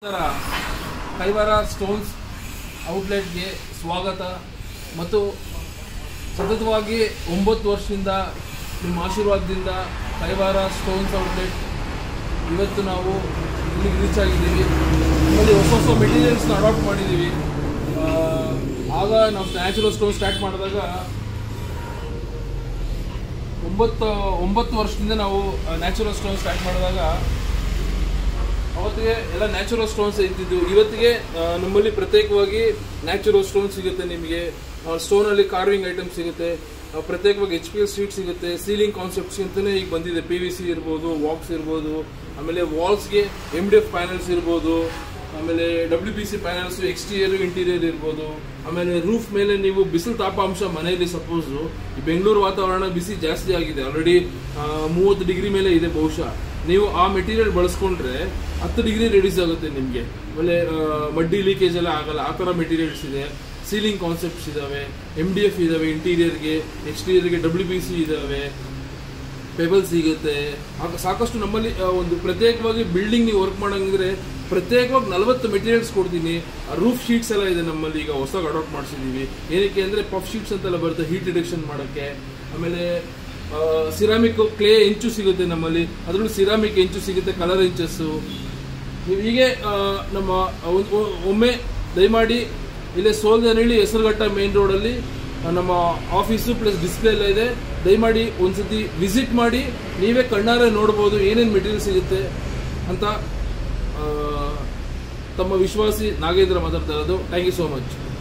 ನಮಸ್ಕಾರ ಕೈವಾರ ಸ್ಟೋನ್ಸ್ ಔಟ್ಲೆಟ್ಗೆ ಸ್ವಾಗತ ಮತ್ತು ಸತತವಾಗಿ ಒಂಬತ್ತು ವರ್ಷದಿಂದ ನಿಮ್ಮ ಆಶೀರ್ವಾದದಿಂದ ಕೈವಾರ ಸ್ಟೋನ್ಸ್ ಔಟ್ಲೆಟ್ ಇವತ್ತು ನಾವು ಇಲ್ಲಿಗೆ ರೀಚ್ ಆಗಿದ್ದೀವಿ ನಮ್ಮಲ್ಲಿ ಹೊಸ ಹೊಸ ಮೆಟೀರಿಯಲ್ಸ್ನ ಅಡಾಪ್ಟ್ ಮಾಡಿದ್ದೀವಿ ಆ, ಆಗ ನಾವು ನ್ಯಾಚುರಲ್ ಸ್ಟೋನ್ ಸ್ಟಾರ್ಟ್ ಮಾಡಿದಾಗ ಒಂಬತ್ತು ಒಂಬತ್ತು ವರ್ಷದಿಂದ ನಾವು ನ್ಯಾಚುರಲ್ ಸ್ಟೋನ್ ಸ್ಟಾರ್ಟ್ ಮಾಡಿದಾಗ ಅವತ್ತಿಗೆ ಎಲ್ಲ ನ್ಯಾಚುರಲ್ ಸ್ಟೋನ್ಸ್ ಇದ್ದಿದ್ದು ಇವತ್ತಿಗೆ ಆ, ನಮ್ಮಲ್ಲಿ ಪ್ರತ್ಯೇಕವಾಗಿ ನ್ಯಾಚುರಲ್ ಸ್ಟೋನ್ ಸಿಗುತ್ತೆ ನಿಮಗೆ ಸ್ಟೋನ್ ಅಲ್ಲಿ ಕಾರ್ವಿಂಗ್ ಐಟಮ್ ಸಿಗುತ್ತೆ ಆ, ಪ್ರತ್ಯೇಕವಾಗಿ ಎಚ್ ಪಿ ಎಲ್ ಸ್ಟ್ರೀಟ್ ಸಿಗುತ್ತೆ ಸೀಲಿಂಗ್ ಕಾನ್ಸೆಪ್ಟ್ಸ್ ಅಂತಾನೆ ಈಗ ಬಂದಿದೆ ಪಿ ವಿ ಸಿ ಇರ್ಬೋದು ವಾಕ್ಸ್ ಇರ್ಬೋದು ಆಮೇಲೆ ವಾಲ್ಸ್ಗೆ ಎಮ್ ಡಿ ಎಫ್ ಪ್ಯಾನಲ್ಸ್ ಇರ್ಬೋದು ಆಮೇಲೆ W P C panels exterior interior ಇರ್ಬೋದು ಆಮೇಲೆ ರೂಫ್ ಮೇಲೆ ನೀವು ಬಿಸಿಲು ತಾಪಾಂಶ ಮನೆಯಲ್ಲಿ ಸಪೋಸು ಈ ಬೆಂಗಳೂರು ವಾತಾವರಣ ಬಿಸಿ ಜಾಸ್ತಿ ಆಗಿದೆ ಆಲ್ರೆಡಿ ಮೂವತ್ತು ಡಿಗ್ರಿ ಮೇಲೆ ಇದೆ ಬಹುಶಃ ನೀವು ಆ ಮೆಟೀರಿಯಲ್ ಬಳಸ್ಕೊಂಡ್ರೆ ಹತ್ತು ಡಿಗ್ರಿ ರೆಡ್ಯೂಸ್ ಆಗುತ್ತೆ ನಿಮಗೆ ಆಮೇಲೆ ಆ, ಮಡ್ಡಿ ಲೀಕೇಜ್ ಎಲ್ಲ ಆಗಲ್ಲ ಆ ಥರ ಮೆಟೀರಿಯಲ್ಸ್ ಇದೆ ಸೀಲಿಂಗ್ ಕಾನ್ಸೆಪ್ಟ್ಸ್ ಇದಾವೆ ಎಮ್ ಡಿ ಎಫ್ ಇದಾವೆ ಇಂಟೀರಿಯರ್ಗೆ ಎಕ್ಸ್ಟೀರಿಯರ್ಗೆ ಡಬ್ಲ್ಯೂ ಬಿ ಸಿ ಇದಾವೆ ಪೆಬಲ್ ಸಿಗುತ್ತೆ ಆಗ ಸಾಕಷ್ಟು ನಮ್ಮಲ್ಲಿ ಆ, ಒಂದು ಪ್ರತ್ಯೇಕವಾಗಿ ಬಿಲ್ಡಿಂಗ್ ನೀವು ವರ್ಕ್ ಮಾಡಂಗಿದ್ರೆ ಪ್ರತ್ಯೇಕವಾಗಿ ನಲವತ್ತು ಮೆಟೀರಿಯಲ್ಸ್ ಕೊಡ್ತೀನಿ ರೂಫ್ ಶೀಟ್ಸ್ ಎಲ್ಲ ಇದೆ ನಮ್ಮಲ್ಲಿ ಈಗ ಹೊಸದಾಗಿ ಅಡಾಪ್ಟ್ ಮಾಡಿಸಿದೀವಿ ಏನಕ್ಕೆ ಅಂದರೆ ಪಫ್ ಶೀಟ್ಸ್ ಅಂತೆಲ್ಲ ಬರುತ್ತೆ ಹೀಟ್ ರಿಡಕ್ಷನ್ ಮಾಡೋಕ್ಕೆ ಆಮೇಲೆ ಸಿರಾಮಿಕ್ ಕ್ಲೇ ಹೆಂಚು ಸಿಗುತ್ತೆ ನಮ್ಮಲ್ಲಿ ಅದರಲ್ಲೂ ಸಿರಾಮಿಕ್ ಹೆಂಚು ಸಿಗುತ್ತೆ ಕಲರ್ ಹೆಂಚಸ್ಸು ನೀವು ಹೀಗೆ ಆ, ನಮ್ಮ ಒಂದ್- ಒ- ಒಮ್ಮೆ ದಯಮಾಡಿ ಇಲ್ಲೇ ಸೋಲ್ದನಹಳ್ಳಿ ಹೆಸರುಘಟ್ಟ ಮೇನ್ ರೋಡಲ್ಲಿ ಆ, ನಮ್ಮ ಆಫೀಸು ಪ್ಲಸ್ ಡಿಸ್ಪ್ಲೇ ಎಲ್ಲ ಇದೆ ದಯಮಾಡಿ ಒಂದ್ಸತಿ ವಿಸಿಟ್ ಮಾಡಿ ನೀವೇ ಕಣ್ಣಾರೆ ನೋಡ್ಬೋದು ಏನೇನು ಮೆಟೀರಿಯಲ್ ಸಿಗುತ್ತೆ ಅಂತ ಆ, ತಮ್ಮ ವಿಶ್ವಾಸಿ ನಾಗೇಂದ್ರ ಮಾತಾಡ್ತಾ ಇರೋದು ಥ್ಯಾಂಕ್ ಯು ಸೋ ಮಚ್